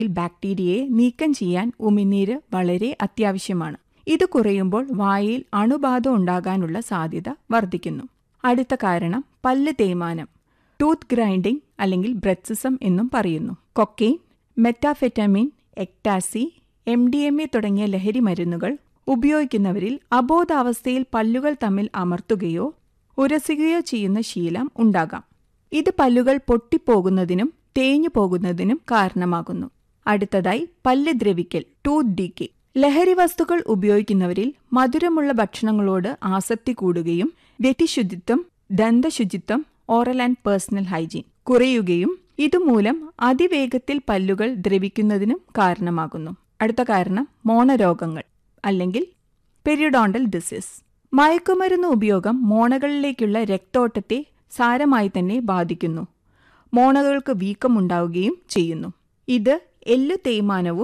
ബാക്ടീരിയയെ നീക്കം ചെയ്യാൻ ഉമിനീര് വളരെ അത്യാവശ്യമാണ് ഇത് കുറയുമ്പോൾ വായിൽ അണുബാധ ഉണ്ടാകാനുള്ള സാധ്യത വർദ്ധിക്കുന്നു അടുത്ത കാരണം പല്ല് തേയ്മാനം ടൂത്ത് ഗ്രൈൻഡിംഗ് അല്ലെങ്കിൽ ബ്രെത്സിസം എന്നും പറയുന്നു cocaine methamphetamine ecstasy M D M A തുടങ്ങിയ ലഹരി മരുന്നുകൾ ഉപയോഗിക്കുന്നവരിൽ അബോധാവസ്ഥയിൽ പല്ലുകൾ തമ്മിൽ അമർത്തുകയോ ഉരസുകയോ ചെയ്യുന്ന ശീലം ഉണ്ടാകാം ഇത് പല്ലുകൾ പൊട്ടിപ്പോകുന്നതിനും തേഞ്ഞു പോകുന്നതിനും കാരണമാകുന്നു അടുത്തതായി പല്ല് ദ്രവിക്കൽ ടൂത്ത് ഡീക്കെ ലഹരി വസ്തുക്കൾ ഉപയോഗിക്കുന്നവരിൽ മധുരമുള്ള ഭക്ഷണങ്ങളോട് ആസക്തി കൂടുകയും വ്യക്തിശുചിത്വം ദന്തശുചിത്വം ഓറൽ ആൻഡ് പേഴ്സണൽ ഹൈജീൻ കുറയുകയും ഇതുമൂലം അതിവേഗത്തിൽ പല്ലുകൾ ദ്രവിക്കുന്നതിനും കാരണമാകുന്നു അടുത്ത കാരണം മോണരോഗങ്ങൾ അല്ലെങ്കിൽ പെരിഡോണ്ടൽ ഡിസീസ് മയക്കുമരുന്ന് ഉപയോഗം മോണകളിലേക്കുള്ള രക്തോട്ടത്തെ സാരമായി തന്നെ ബാധിക്കുന്നു മോണകൾക്ക് വീക്കമുണ്ടാവുകയും ചെയ്യുന്നു ഇത് എല്ലു തേയ്മാനവും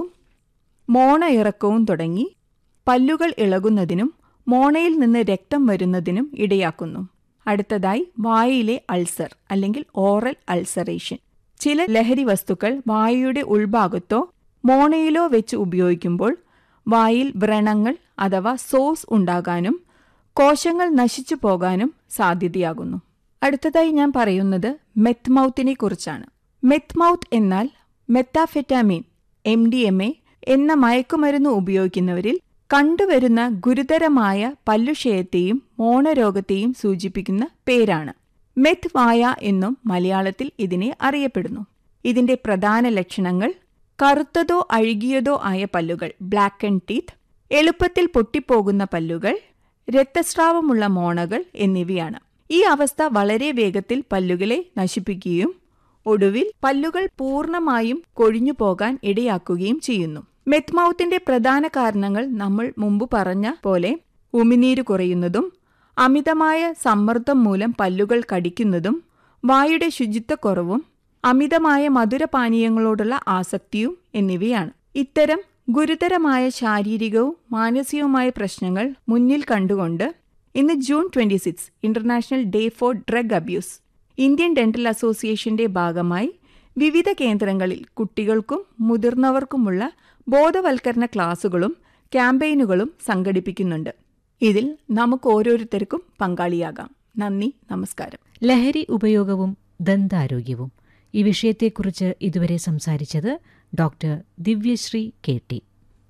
മോണ ഇറക്കവും തുടങ്ങി പല്ലുകൾ ഇളകുന്നതിനും മോണയിൽ നിന്ന് രക്തം വരുന്നതിനും ഇടയാക്കുന്നു അടുത്തതായി വായിലെ അൾസർ അല്ലെങ്കിൽ ഓറൽ അൾസറേഷൻ ചില ലഹരി വസ്തുക്കൾ വായയുടെ ഉൾഭാഗത്തോ മോണയിലോ വെച്ച് ഉപയോഗിക്കുമ്പോൾ വായിൽ വ്രണങ്ങൾ അഥവാ സോസ് ഉണ്ടാകാനും കോശങ്ങൾ നശിച്ചു പോകാനും സാധ്യതയാകുന്നു അടുത്തതായി ഞാൻ പറയുന്നത് മെത്ത് മൗത്തിനെ കുറിച്ചാണ് മെത്ത് മൗത്ത് എന്നാൽ methamphetamine M D M A എന്ന മയക്കുമരുന്ന് ഉപയോഗിക്കുന്നവരിൽ കണ്ടുവരുന്ന ഗുരുതരമായ പല്ലുക്ഷയത്തെയും മോണരോഗത്തെയും സൂചിപ്പിക്കുന്ന പേരാണ് മെത്ത് വായ എന്നും മലയാളത്തിൽ ഇതിനെ അറിയപ്പെടുന്നു ഇതിന്റെ പ്രധാന ലക്ഷണങ്ങൾ കറുത്തതോ അഴുകിയതോ ആയ പല്ലുകൾ ബ്ലാക്ക് ആൻഡ് ടീത്ത് എളുപ്പത്തിൽ പൊട്ടിപ്പോകുന്ന പല്ലുകൾ രക്തസ്രാവമുള്ള മോണകൾ എന്നിവയാണ് ഈ അവസ്ഥ വളരെ വേഗത്തിൽ പല്ലുകളെ നശിപ്പിക്കുകയും ഒടുവിൽ പല്ലുകൾ പൂർണ്ണമായും കൊഴിഞ്ഞു പോകാൻ ഇടയാക്കുകയും ചെയ്യുന്നു മെത്മൌത്തിന്റെ പ്രധാന കാരണങ്ങൾ നമ്മൾ മുമ്പ് പറഞ്ഞ പോലെ ഉമിനീര് കുറയുന്നതും അമിതമായ സമ്മർദ്ദം മൂലം പല്ലുകൾ കടിക്കുന്നതും വായുടെ ശുചിത്വക്കുറവും അമിതമായ മധുരപാനീയങ്ങളോടുള്ള ആസക്തിയും എന്നിവയാണ് ഇത്തരം ഗുരുതരമായ ശാരീരികവും മാനസികവുമായ പ്രശ്നങ്ങൾ മുന്നിൽ കണ്ടുകൊണ്ട് ഇന്ന് June twenty six international day for drug abuse Indian dental അസോസിയേഷന്റെ ഭാഗമായി വിവിധ കേന്ദ്രങ്ങളിൽ കുട്ടികൾക്കും മുതിർന്നവർക്കുമുള്ള ബോധവൽക്കരണ ക്ലാസുകളും ക്യാമ്പയിനുകളും സംഘടിപ്പിക്കുന്നുണ്ട് ഇതിൽ നമുക്ക് ഓരോരുത്തർക്കും പങ്കാളിയാകാം നന്ദി നമസ്കാരം ലഹരി ഉപയോഗവും ദന്താരോഗ്യവും ഈ വിഷയത്തെക്കുറിച്ച് ഇതുവരെ സംസാരിച്ചത് doctor Divyasree K T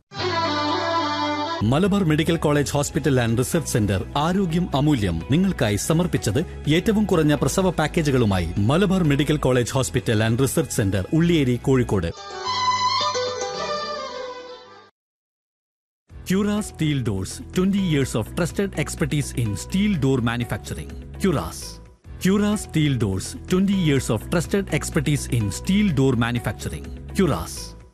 Malabar medical college hospital and research centre ആരോഗ്യം അമൂല്യം നിങ്ങൾക്കായി സമർപ്പിച്ചത് ഏറ്റവും കുറഞ്ഞ പ്രസവ പാക്കേജുകളുമായി Malabar medical college hospital and research centre Ulliyeri Kozhikode Cura Steel Doors 20 years of trusted expertise in steel door manufacturing. Curas. Cura Steel Doors 20 years of trusted expertise in steel door manufacturing. Curas.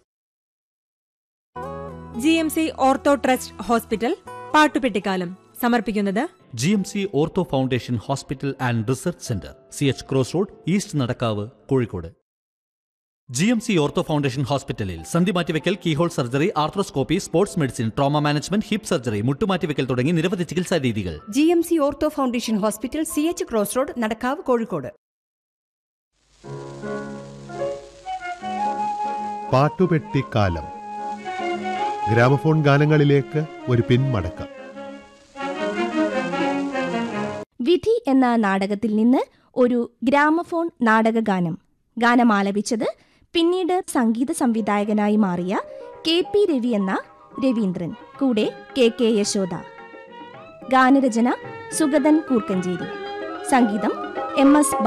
G M C ortho trust hospital പാട്ടുപെട്ടിക്കാലം സമർപ്പിക്കുന്നത് G M C ortho foundation hospital and research centre C H cross road east Nadakkavu Kozhikode G M C ortho foundation ഹോസ്പിറ്റലിൽ സന്ധി മാറ്റിവെക്കൽ keyhole surgery arthroscopy sports medicine trauma management hip surgery മുട്ടുമാറ്റിവെക്കൽ തുടങ്ങി നിരവധി ചികിത്സാ രീതികൾ G M C ortho foundation hospital C H cross road Nadakkavu Kozhikode പാട്ടുപെട്ടിക്കാലം gramophone ഗാനങ്ങളിലേക്ക് ഒരു പിന്മടക്കം വിധി എന്ന നാടകത്തിൽ നിന്ന് ഒരു ഗ്രാമഫോൺ നാടകഗാനം ഗാനം ആലപിച്ചത് പിന്നീട് സംഗീത സംവിധായകനായി മാറിയ കെ പി രവി എന്ന രവീന്ദ്രൻ കൂടെ കെ കെ യശോദ ഗാനരചന സുഗതൻ കൂർക്കഞ്ചേരി സംഗീതം എം എസ്